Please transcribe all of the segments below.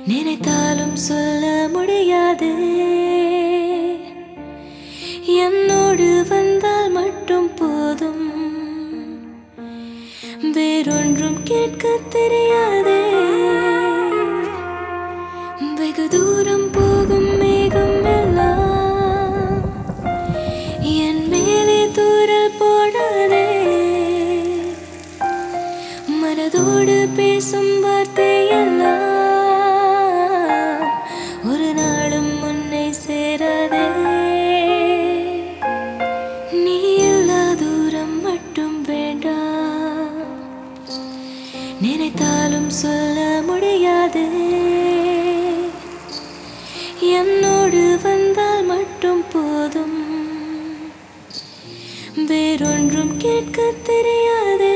நினைத்தாலும் சொல்ல முடியாது என்னோடு வந்தால் மட்டும் போதும் வேறொன்றும் கேட்க தெரியாதே வெகு தூரம் போகும் மேகம் எல்லாம் என் மேலே தூரல் போடாதே மனதோடு பேசும் வார்த்தை எல்லாம் ஒரு நாளும் முன்னை சேராதே நீ எல்லா தூரம் மட்டும் வேண்டாம் நினைத்தாலும் சொல்ல முடியாது என்னோடு வந்தால் மட்டும் போதும் வேறொன்றும் கேட்க தெரியாதே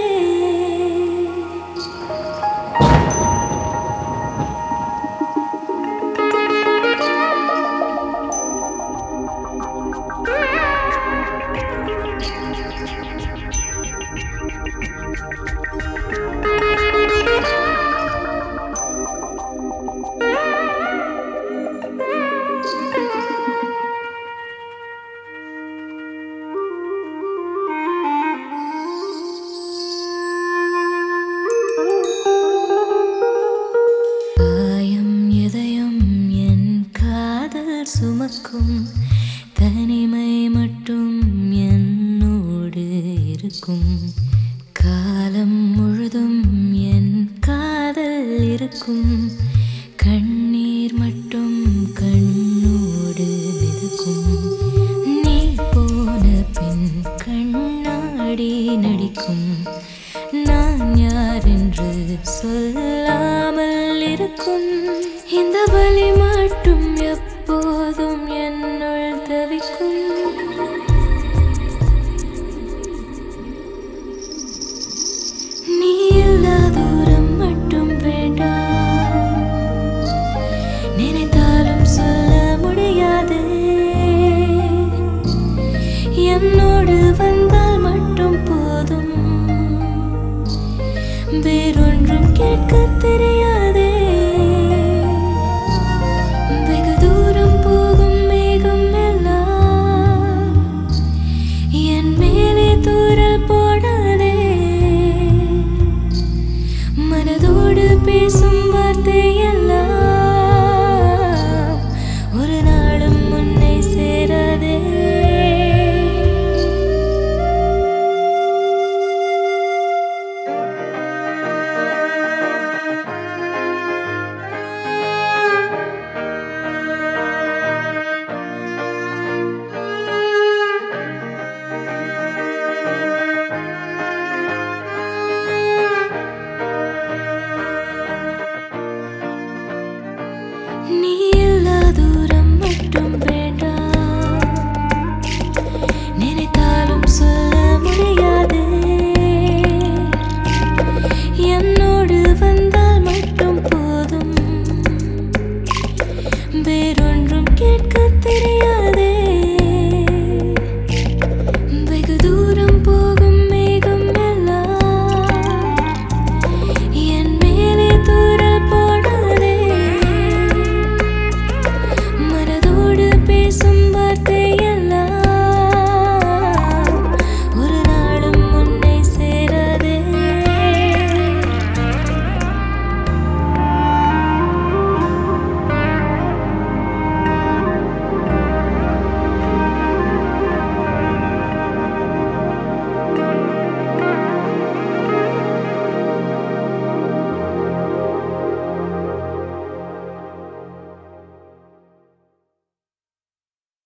காயம் எதையும் என் காதல் சுமக்கும் தனிமை மட்டும் என்னோடு இருக்கும் காலம் முழுதும் என் காதல் இருக்கும் கண்ணீர் மட்டும் கண்ணோடு மிதக்கும் நீ போன பின் கண்ணாடி நடிக்கும் நான் யார் என்று சொல்லாமல் இருக்கும் இந்த வலி மட்டும் எப்போதும் என்னுள் தவிக்கும் நீ எல்லா தூரம் மட்டும் வேண்டாம் நினைத்தாலும் சொல்ல முடியாது என்னோடு வந்தால் மட்டும் போதும் வேறொன்றும் கேட்க தெரியாது